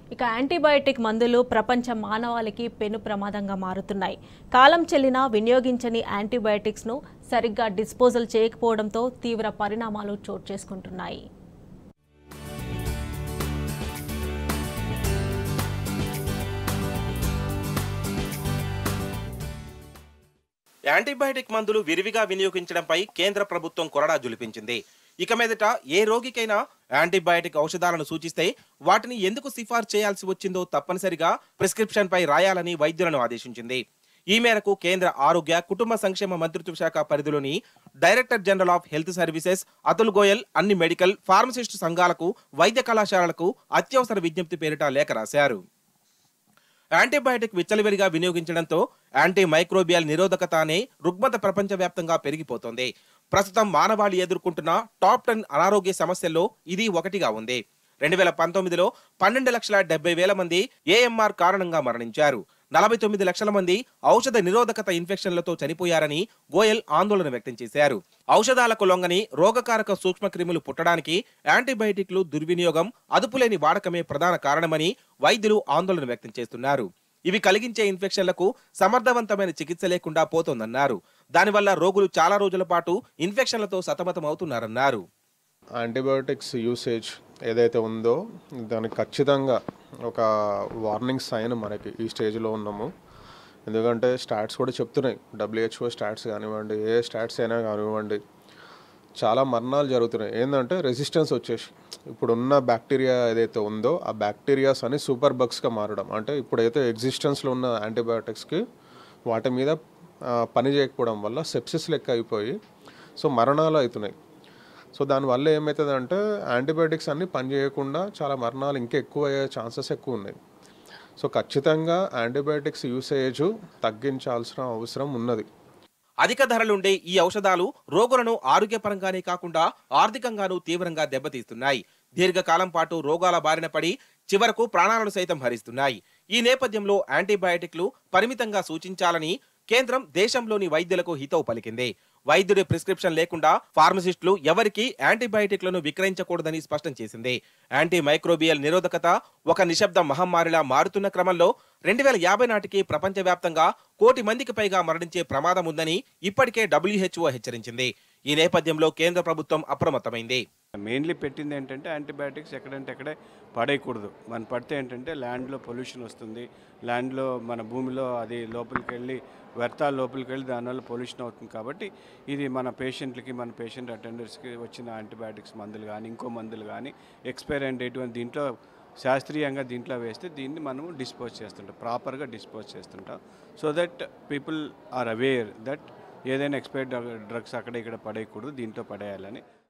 ఇక యాంటీబయాటిక్ మందులు ప్రపంచ మానవాళికి పెను ప్రమాదంగా మారుతున్నాయి కాలం చెల్లినా వినియోగించని యాంటీబయాటిక్స్ను సరిగ్గా డిస్పోజల్ చేయకపోవడంతో తీవ్ర పరిణామాలు చోటు చేసుకుంటున్నాయి యాంటీబయాటిక్ మందులు విరివిగా వినియోగించడంపై కేంద్ర ప్రభుత్వం కొరడా జులిపించింది ఇక మీదట ఏ రోగికైనా యాంటీబయాటిక్ ఔషధాలను సూచిస్తే వాటిని ఎందుకు సిఫార్సు చేయాల్సి వచ్చిందో తప్పనిసరిగా ప్రిస్క్రిప్షన్ పై రాయాలని వైద్యులను ఆదేశించింది ఈ మేరకు కేంద్ర ఆరోగ్య కుటుంబ సంక్షేమ మంత్రిత్వ శాఖ పరిధిలోని director general of health services Atul Goyal అన్ని మెడికల్ ఫార్మసిస్ట్ సంఘాలకు వైద్య కళాశాలలకు అత్యవసర విజ్ఞప్తి పేరిట లేఖ రాశారు యాంటీబయాటిక్ విచ్చలవిడిగా వినియోగించడంతో యాంటీ మైక్రోబియల్ నిరోధకత అనే రుగ్మత ప్రపంచవ్యాప్తంగా పెరిగిపోతోంది ప్రస్తుతం మానవాళి ఎదుర్కొంటున్న టాప్ టెన్ అనారోగ్య సమస్యల్లో ఇది ఒకటిగా ఉంది రెండు వేల పంతొమ్మిదిలో పన్నెండు లక్షల డెబ్బై వేల మంది ఏఎంఆర్ కారణంగా మరణించారు నలభై తొమ్మిది లక్షల మంది ఔషధ నిరోధకత ఇన్ఫెక్షన్లతో చనిపోయారని గోయల్ ఆందోళన వ్యక్తం చేశారు ఔషధాలకు లొంగని రోగకారక సూక్ష్మక్రిములు పుట్టడానికి యాంటీబయాటిక్లు దుర్వినియోగం అదుపులేని వాడకమే ప్రధాన కారణమని వైద్యులు ఆందోళన వ్యక్తం చేస్తున్నారు ఇవి కలిగించే ఇన్ఫెక్షన్లకు సమర్థవంతమైన చికిత్స లేకుండా పోతోందన్నారు దానివల్ల రోగులు చాలా రోజుల పాటు ఇన్ఫెక్షన్లతో సతమతమవుతున్నారన్నారు యాంటీబయోటిక్స్ యూసేజ్ ఏదైతే ఉందో దానికి ఖచ్చితంగా ఒక వార్నింగ్ సైన్ మనకి ఈ స్టేజ్లో ఉన్నాము ఎందుకంటే స్టాట్స్ కూడా చెప్తున్నాయి డబ్ల్యూహెచ్ఓ స్టాట్స్ కానివ్వండి ఏ స్టాట్స్ అయినా కానివ్వండి చాలా మరణాలు జరుగుతున్నాయి ఏంటంటే రెసిస్టెన్స్ వచ్చేసి ఇప్పుడున్న బ్యాక్టీరియా ఏదైతే ఉందో ఆ బ్యాక్టీరియాస్ అని సూపర్ బగ్స్గా మారడం అంటే ఇప్పుడైతే ఎగ్జిస్టెన్స్లో ఉన్న యాంటీబయాటిక్స్కి వాటి మీద ఆ, పని చేయకపోవడం వల్ల సెప్సిస్ లెక్క అయిపోయి సో మరణాలు అవుతున్నాయి సో దానివల్ల ఏమవుతుందంటే యాంటీబయాటిక్స్ అన్నీ పనిచేయకుండా చాలా మరణాలు ఇంకా ఎక్కువ అయ్యే ఛాన్సెస్ ఎక్కువ ఉన్నాయి సో ఖచ్చితంగా యాంటీబయాటిక్స్ యూసేజ్ తగ్గించాల్సిన అవసరం ఉన్నది అధిక ధరలుండే ఈ ఔషధాలు రోగులను ఆరోగ్యపరంగానే కాకుండా ఆర్థికంగానూ తీవ్రంగా దెబ్బతీస్తున్నాయి దీర్ఘకాలం పాటు రోగాల బారిన పడి చివరకు ప్రాణాలను సైతం హరిస్తున్నాయి ఈ నేపథ్యంలో యాంటీబయాటిక్లు పరిమితంగా సూచించాలని కేంద్రం దేశంలోని వైద్యులకు హితవు పలికింది వైద్యుడి ప్రిస్క్రిప్షన్ లేకుండా ఫార్మసిస్టులు ఎవరికి యాంటీబయాటిక్లను విక్రయించకూడదని స్పష్టం చేసింది యాంటీ మైక్రోబియల్ నిరోధకత ఒక నిశ్శబ్ద మహమ్మారిలా మారుతున్న క్రమంలో రెండు వేల యాభై నాటికి ప్రపంచవ్యాప్తంగా కోటి మందికి పైగా మరణించే ప్రమాదం ఉందని ఇప్పటికే డబ్ల్యూహెచ్ఓ హెచ్చరించింది ఈ నేపథ్యంలో కేంద్ర ప్రభుత్వం అప్రమత్తమైంది మెయిన్లీ పెట్టింది ఏంటంటే యాంటీబయాటిక్స్ ఎక్కడంటే అక్కడే పడేయకూడదు మన పడితే ఏంటంటే ల్యాండ్లో పొల్యూషన్ వస్తుంది ల్యాండ్లో మన భూమిలో అది లోపలికి వెళ్ళి వ్యర్థాలు లోపలికి వెళ్ళి దానివల్ల పొల్యూషన్ అవుతుంది కాబట్టి ఇది మన పేషెంట్లకి మన పేషెంట్ అటెండర్స్కి వచ్చిన యాంటీబయాటిక్స్ మందులు కానీ ఇంకో మందులు కానీ ఎక్స్పైర్ అయిన డేట్ అని దీంట్లో శాస్త్రీయంగా దీంట్లో వేస్తే దీన్ని మనము డిస్పోజ్ చేస్తుంటాం ప్రాపర్గా డిస్పోజ్ చేస్తుంటాం so that people are aware that ఏదైనా ఎక్స్పైర్డ్ డ్రగ్స్ అక్కడ ఇక్కడ పడేయకూడదు దీంట్లో పడేయాలని